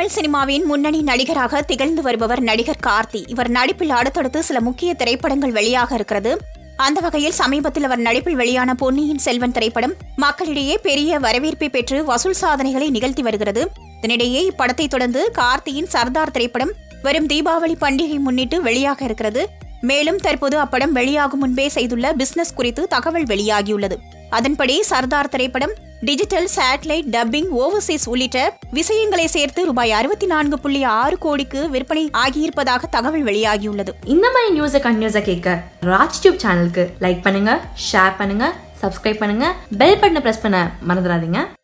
தமிழ் சினிமாவின் முன்னணி நடிகராக திகழ்ந்து வருபவர் நடிகர் கார்த்தி இவர் நடிப்பில் அடுத்தடுத்து சில முக்கிய திரைப்படங்கள் வெளியாக இருக்கிறது அந்த வகையில் சமீபத்தில் அவர் நடிப்பில் வெளியான பொன்னியின் செல்வன் திரைப்படம் மக்களிடையே பெரிய வரவேற்பை பெற்று வசூல் சாதனைகளை நிகழ்த்தி வருகிறது இதனிடையே இப்படத்தை தொடர்ந்து கார்த்தியின் சர்தார் திரைப்படம் வரும் தீபாவளி பண்டிகை முன்னிட்டு வெளியாக இருக்கிறது மேலும் தற்போது அப்படம் வெளியாகும் முன்பே செய்துள்ள பிசினஸ் குறித்து தகவல் வெளியாகியுள்ளது அதன்படி சர்தார் திரைப்படம் டிஜிட்டல் சேட்டலைட் டப்பிங் ஓவர்சீஸ் உள்ளிட்ட விஷயங்களை சேர்த்து ரூபாய் அறுபத்தி நான்கு புள்ளி ஆறு கோடிக்கு விற்பனை ஆகியிருப்பதாக தகவல் வெளியாகியுள்ளது இந்த மாதிரி நியூஸை கண்டினியூஸாக கேட்க ராஜ் டியூப் சேனலுக்கு லைக் பண்ணுங்க ஷேர் பண்ணுங்க சப்ஸ்கிரைப் பண்ணுங்க பெல் பட்டனை ப்ரெஸ் பண்ண மறந்துடாதீங்க